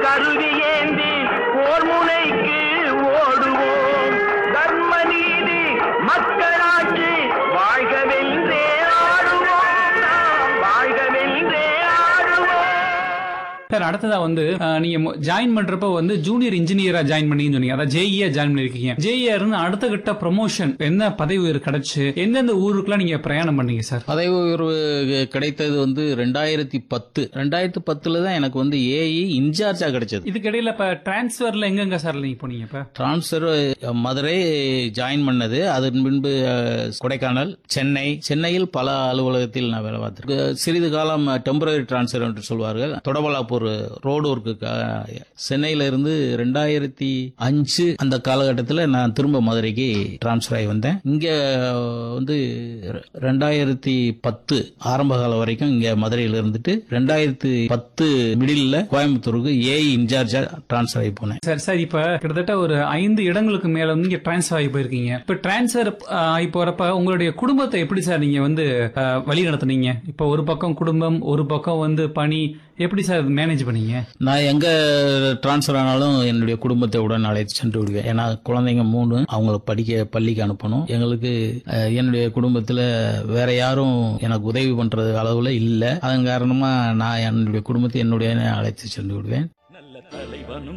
கருவி ஏந்தி போர் முனைக்கு ஓடுவோம் தர்ம நீதி மக்களாட்சி வாழ்கவென்றே ஆடுவோம் நாம் வாழ்கவென்றே ஆடுவோம் சார் அடுத்ததா வந்து அஹ், நீங்க ஜாயின் பண்றப்ப வந்து ஜூனியர் இன்ஜினியரா ஜாயின் பண்ணீங்கன்னு சொன்னீங்க அதாவது ஜேஇயா ஜாயின் பண்ணிருக்கீங்க ஜேஇஆர் அடுத்த கட்ட ப்ரமோஷன் என்ன பதவி உயர்வு கிடைச்சு எந்தெந்த ஊருக்குலாம் நீங்க பிரயாணம் பண்ணீங்க சார் பதவி உயர்வு கிடைத்தது வந்து ரெண்டாயிரத்தி பத்து ரெண்டாயிரத்தி பத்துல தான் எனக்கு வந்து ஏஇ இன்சார்ஜா கிடைச்சது இதுக்கிடையில இப்ப டிரான்ஸ்ஃபர்ல எங்கெங்க சார் நீங்க போனீங்க இப்ப டிரான்ஸ்ஃபர் மதுரை ஜாயின் பண்ணது அதன் பின்பு அஹ், கொடைக்கானல் சென்னை சென்னையில் பல அலுவலகத்தில் நான் வேலை பார்த்திருக்கேன் சிறிது காலம் டெம்பரரி டிரான்ஸ்ஃபர் என்று சொல்வார்கள் தொடபலாப்பூர் ரோடு ஒர்க்கு சென்னையில இருந்து ரெண்டாயிரத்தி அஞ்சு அந்த காலகட்டத்தில் நான் திரும்ப மதுரைக்கு டிரான்ஸ்ஃபர் ஆகி வந்தேன் இங்க வந்து ரெண்டாயிரத்தி பத்து ஆரம்ப காலம் வரைக்கும் இங்க மதுரையில் இருந்துட்டு ரெண்டாயிரத்தி பத்து மிடில் கோயம்புத்தூருக்கு ஏஇ இன்சார்ஜா டிரான்ஸ்ஃபர் ஆகி போனேன் சார் சார் இப்ப கிட்டத்தட்ட ஒரு ஐந்து இடங்களுக்கு மேல வந்து நீங்க டிரான்ஸ்ஃபர் ஆகி போயிருக்கீங்க இப்ப டிரான்ஸ்ஃபர் ஆகி போறப்ப உங்களுடைய குடும்பத்தை எப்படி சார் நீங்க வந்து அஹ், வழி நடத்துனீங்க இப்ப ஒரு பக்கம் குடும்பம் ஒரு பக்கம் வந்து பணி எப்படி சார் மேனேஜ் பண்ணீங்க நான் எங்க டிரான்ஸ்ஃபர் ஆனாலும் என்னுடைய குடும்பத்தை உடன் அழைத்து சென்று விடுவேன் ஏன்னா குழந்தைங்க மூணு அவங்கள படிக்க பள்ளிக்கு அனுப்பணும் எங்களுக்கு அஹ், என்னுடைய குடும்பத்துல வேற யாரும் எனக்கு உதவி பண்றது அளவுல இல்ல அதன் காரணமா நான் என்னுடைய குடும்பத்தை என்னுடைய அழைத்து சென்று விடுவேன் நல்ல தலைவனும்